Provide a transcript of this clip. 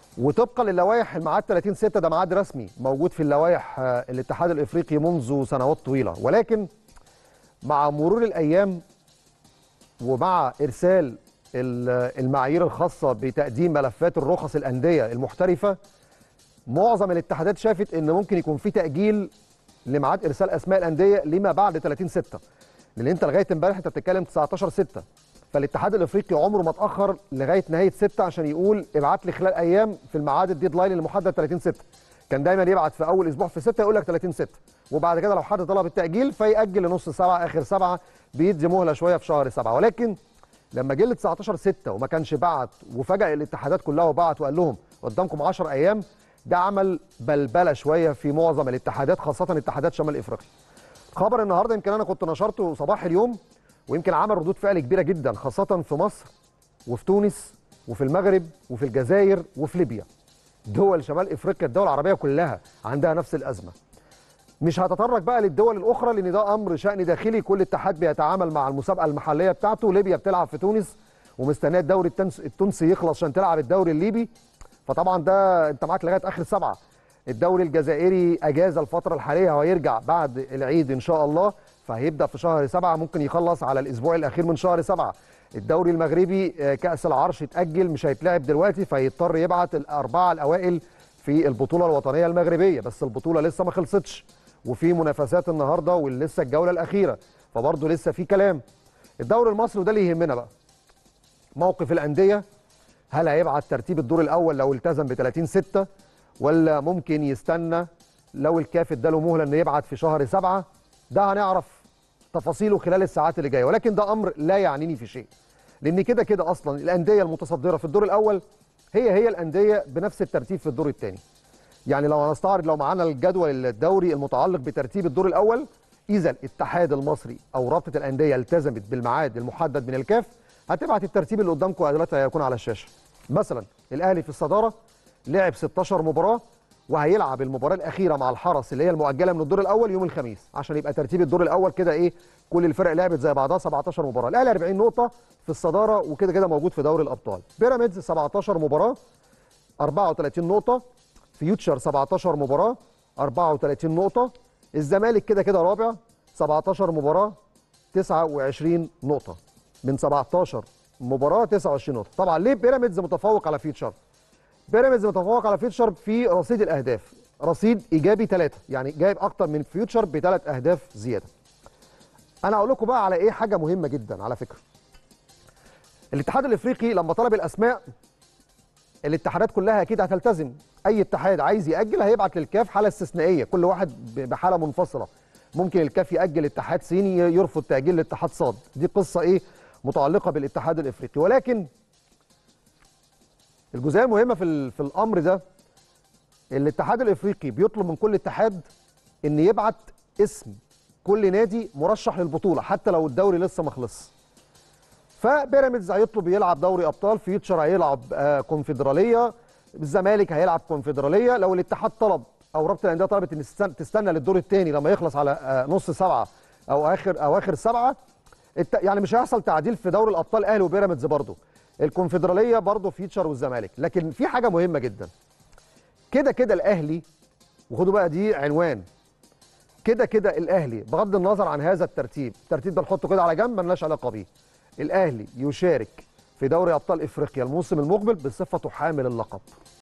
وطبقا للوائح الميعاد 30 6 ده ميعاد رسمي موجود في اللوائح آه، الاتحاد الافريقي منذ سنوات طويله ولكن مع مرور الايام ومع ارسال ال- المعايير الخاصه بتقديم ملفات الرخص الانديه المحترفه معظم الاتحادات شافت ان ممكن يكون في تاجيل لميعاد ارسال اسماء الانديه لما بعد 30 6 لان انت لغايه امبارح انت بتتكلم 19 6 فالاتحاد الافريقي عمره ما اتاخر لغايه نهايه 6 عشان يقول ابعت لي خلال ايام في الميعاد الديدلاين المحدد 30 6 كان دايما يبعت في اول اسبوع في 6 يقول لك 30 6 وبعد كده لو حد طلب التاجيل فيأجل لنص سبعه اخر سبعه بيدي مهله شويه في شهر سبعه ولكن لما جه ل 19 6 وما كانش بعت وفجأ الاتحادات كلها وبعت وقال لهم قدامكم 10 ايام ده عمل بلبله شويه في معظم الاتحادات خاصه اتحادات شمال افريقيا. خبر النهارده يمكن انا كنت نشرته صباح اليوم ويمكن عمل ردود فعل كبيره جدا خاصه في مصر وفي تونس وفي المغرب وفي الجزائر وفي ليبيا. دول شمال افريقيا الدول العربيه كلها عندها نفس الازمه. مش هتطرق بقى للدول الاخرى لان ده امر شان داخلي كل اتحاد بيتعامل مع المسابقه المحليه بتاعته ليبيا بتلعب في تونس ومستنيه الدوري التنس- التونسي يخلص عشان تلعب الدوري الليبي فطبعا ده انت معاك لغايه اخر سبعه الدوري الجزائري اجازه الفتره الحاليه وهيرجع بعد العيد ان شاء الله فهيبدا في شهر سبعه ممكن يخلص على الاسبوع الاخير من شهر سبعه الدوري المغربي آه، كاس العرش اتاجل مش هيتلعب دلوقتي فيضطر يبعت الاربعه الاوائل في البطوله الوطنيه المغربيه بس البطوله لسه ما خلصتش وفي منافسات النهارده ولسه الجوله الاخيره فبرضه لسه في كلام الدوري المصري وده اللي يهمنا بقى موقف الانديه هل هيبعت ترتيب الدور الاول لو التزم ب 30 6 ولا ممكن يستنى لو الكاف اداله مهله انه يبعت في شهر سبعة ده هنعرف تفاصيله خلال الساعات اللي جايه ولكن ده امر لا يعنيني في شيء لان كده كده اصلا الانديه المتصدره في الدور الاول هي هي الانديه بنفس الترتيب في الدور الثاني يعني لو هنستعرض لو معانا الجدول الدوري المتعلق بترتيب الدور الاول اذا الاتحاد المصري او رابطه الانديه التزمت بالميعاد المحدد من الكاف هتبعت الترتيب اللي قدامكم دلوقتي هيكون على الشاشه مثلا الاهلي في الصداره لعب 16 مباراه وهيلعب المباراه الاخيره مع الحرس اللي هي المؤجله من الدور الاول يوم الخميس عشان يبقى ترتيب الدور الاول كده ايه كل الفرق لعبت زي بعضها 17 مباراه الاهلي 40 نقطه في الصداره وكده كده موجود في دوري الابطال بيراميدز 17 مباراه 34 نقطه فيوتشر 17 مباراه 34 نقطه الزمالك كده كده رابع 17 مباراه 29 نقطه من 17 مباراه 29 نقطه طبعا ليه بيراميدز متفوق على فيوتشر بيراميدز متفوق على فيوتشر في رصيد الاهداف رصيد ايجابي ثلاثه يعني جايب اكتر من فيوتشر بثلاث اهداف زياده انا اقول لكم بقى على ايه حاجه مهمه جدا على فكره الاتحاد الافريقي لما طلب الاسماء الاتحادات كلها اكيد هتلتزم اي اتحاد عايز ياجل هيبعت للكاف حاله استثنائيه كل واحد ب- بحاله منفصله ممكن الكاف ياجل اتحاد صيني يرفض تاجيل لاتحاد صاد دي قصه ايه متعلقه بالاتحاد الافريقي ولكن الجزئيه المهمه في ال- في الامر ده الاتحاد الافريقي بيطلب من كل اتحاد ان يبعت اسم كل نادي مرشح للبطوله حتى لو الدوري لسه ما خلصش فبيراميدز هيطلب يلعب دوري ابطال فيوتشر هيلعب آه، كونفدراليه الزمالك هيلعب كونفدراليه لو الاتحاد طلب او رابطه الانديه طلبت ان تستن- تستنى للدور الثاني لما يخلص على آه، نص سبعه او اخر اواخر سبعه الت- يعني مش هيحصل تعديل في دوري الابطال اهلي وبيراميدز برضه الكونفدراليه برضه فيوتشر والزمالك لكن في حاجه مهمه جدا كده كده الاهلي وخدوا بقى دي عنوان كده كده الاهلي بغض النظر عن هذا الترتيب الترتيب ده نحطه كده على جنب ملناش علاقه بيه الاهلي يشارك في دوري ابطال افريقيا الموسم المقبل بصفته حامل اللقب